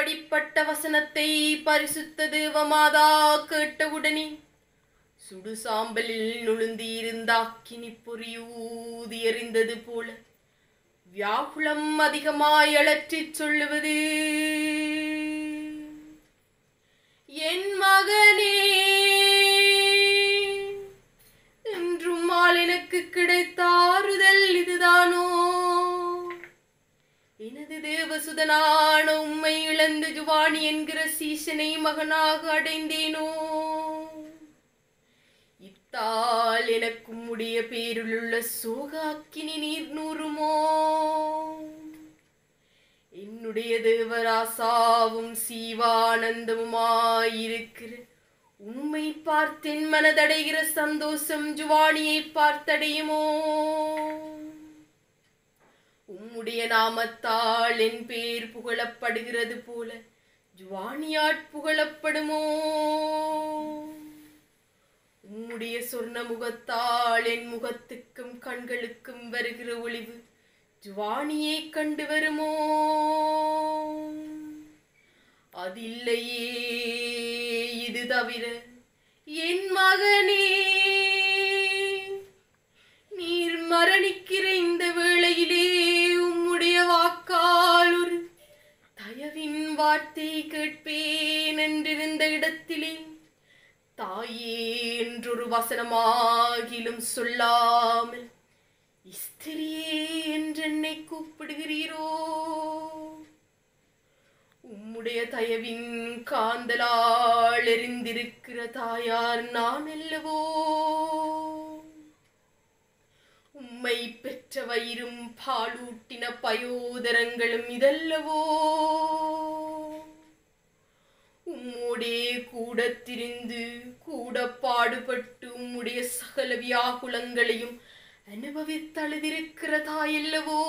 அப்படிப்பட்ட வசனத்தை பரிசுத்த தேவமாதா கேட்டவுடனே சுடு சாம்பலில் நுழுந்தியிருந்த அக்கினி பொறியூதி எறிந்தது போல வியாகுளம் அதிகமாய் அலற்றிச் சொல்லுவது என் மகனே இன்றும் மால் எனக்கு கிடைத்த ஆறுதல் இதுதானோ எனது தேவசுதனான உம்மை இழந்து ஜுவானி என்கிற சீசனை மகனாக அடைந்தேனோ இத்தால் எனக்கும் உடைய பேரிலுள்ள சோகாக்கினி நீர் நூறுமோ என்னுடைய தேவராசாவும் சீவானந்தமுமாயிருக்கிற உம்மை பார்த்தென் மனதடைகிற சந்தோஷம் ஜுவானியை பார்த்தடையுமோ உம்முடைய நாமத்தால் என் பேர் புகழப்படுகிறது போல ஜுவானியாட் புகழப்படுமோ உம்முடைய சொர்ண முகத்தால் என் முகத்துக்கும் கண்களுக்கும் வருகிற ஒளிவு ஜுவானியை கண்டு வருமோ அதில்லையே இது தவிர என் மகனே நீர் மரணிக்கிற இந்த வேளையிலே உம்முடைய வாக்கால் ஒரு தயவின் வார்த்தை கேட்பேன் என்றிருந்த இடத்திலே தாயே என்றொரு வசனமாகிலும் சொல்லாமல் இஸ்திரியே என்றென்னை கூப்பிடுகிறீரோ உம்முடைய தயவின் காந்தலால் எரிந்திருக்கிற தாயார் நான் அல்லவோ உம்மை பெற்ற வயிறும் பாலூட்டின பயோதரங்களும் இதல்லவோ உம்மோடே கூட திரிந்து கூட பாடுபட்டு உம்முடைய சகல வியாகுலங்களையும் அனுபவித்தழுதிருக்கிற தாயல்லவோ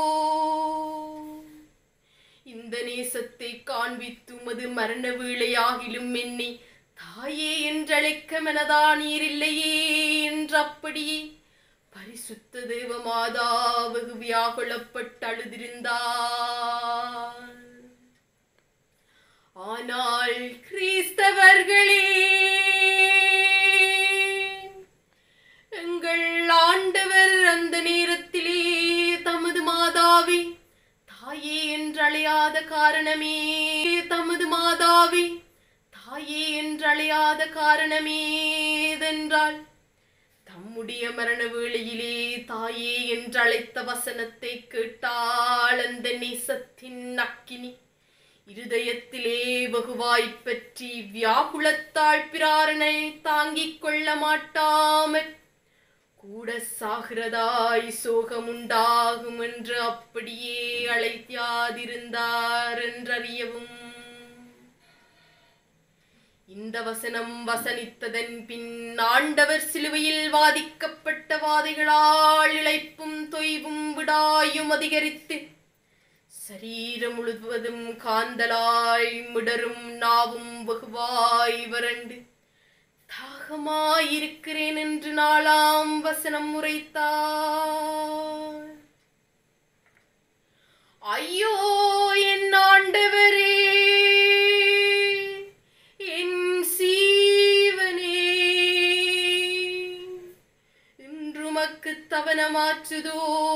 இந்த நேசத்தை காண்பித்து உமது மரண வேளையாகிலும் என்னை தாயே என்றழைக்க மனதானீரில்லையே என்று அப்படியே பரிசுத்த தேவ மாதா வெகு வியாகுலப்பட்டு அழுதிருந்தார் ஆனால் கிறிஸ்தவர்களே எங்கள் ஆண்டவர் அந்த நேரத்திலே தமது மாதாவை தாயே என்றழையாத காரணமே தமது மாதாவை தாயே என்றழையாத காரணமே ஏதென்றால் தம்முடைய மரண வேளையிலே தாயே என்றழைத்த வசனத்தை கேட்டால் அந்த நேசத்தின் அக்கினி இருதயத்திலே வெகுவாய்ப் பற்றி வியாகுலத்தாள் பிராரனை தாங்கிக் கொள்ள மாட்டாமற் கூட சாகிறதாய் சோகமுண்டாகும் என்று அப்படியே அழைத்தியாதிருந்தார் என்றறியவும் இந்த வசனம் வசனித்ததன் பின் ஆண்டவர் சிலுவையில் வாதிக்கப்பட்ட வாதைகளால் இழைப்பும் தொய்வும் விடாயும் அதிகரித்து சரீரம் முழுவதும் காந்தலாய் மிடரும் நாவும் வெகுவாய் வறண்டு தாகமாயிருக்கிறேன் என்று நாளாம் வசனம் உரைத்தார் ஐயோ என் ஆண்டவரே என் சீவனே இன்றுமக்கு தவனமாற்றுதோ